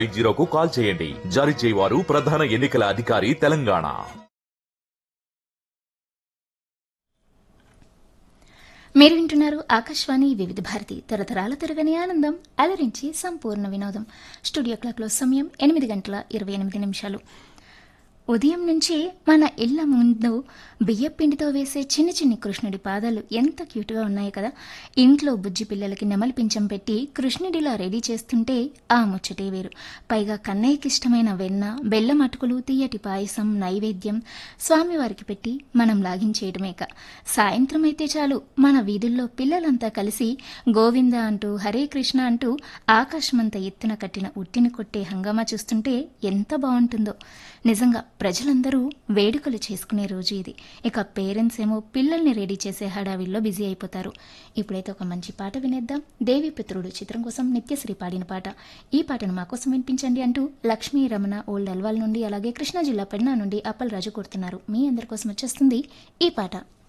జీరోకు call చేయండి జారీ చేయవారు ప్రధాన ఎన్నికల అధికారి తెలంగాణ మీరు వింటున్నారు ఆకాశవాణి వివిధ భారతి తరతరాల తిరగని ఆనందం అలరించి సంపూర్ణ వినోదం స్టూడియో క్లాక్లో సమయం ఎనిమిది గంటల ఇరవై ఎనిమిది నిమిషాలు ఉదయం నుంచి మన ఇళ్ల ముందు బియ్యపిండితో వేసే చిన్ని చిన్ని కృష్ణుడి పాదాలు ఎంత క్యూట్గా ఉన్నాయి కదా ఇంట్లో బుజ్జి పిల్లలకి నెమలి పింఛం పెట్టి కృష్ణుడిలా రెడీ చేస్తుంటే ఆ ముచ్చటే వేరు పైగా కన్నయ్యకి ఇష్టమైన వెన్న బెల్లం అటుకులు తీయటి పాయసం నైవేద్యం స్వామివారికి పెట్టి మనం లాగించేయడమేక సాయంత్రం అయితే చాలు మన వీధుల్లో పిల్లలంతా కలిసి గోవింద అంటూ హరే కృష్ణ అంటూ ఆకాశమంత ఎత్తున కట్టిన ఉట్టిని కొట్టే హంగామా చూస్తుంటే ఎంత బాగుంటుందో నిజంగా ప్రజలందరూ వేడుకలు చేసుకునే రోజు ఇది ఇక పేరెంట్స్ ఏమో పిల్లల్ని రెడీ చేసే హడావిల్లో బిజీ అయిపోతారు ఇప్పుడైతే ఒక మంచి పాట వినేద్దాం దేవిపుత్రుడు చిత్రం కోసం నిత్యశ్రీ పాడిన పాట ఈ పాటను మా కోసం వినిపించండి అంటూ లక్ష్మీ రమణ ఓల్డ్ అల్వాల్ నుండి అలాగే కృష్ణా జిల్లా పెన్నా నుండి అప్పల్ రాజు కోరుతున్నారు మీ అందరి కోసం వచ్చేస్తుంది ఈ పాట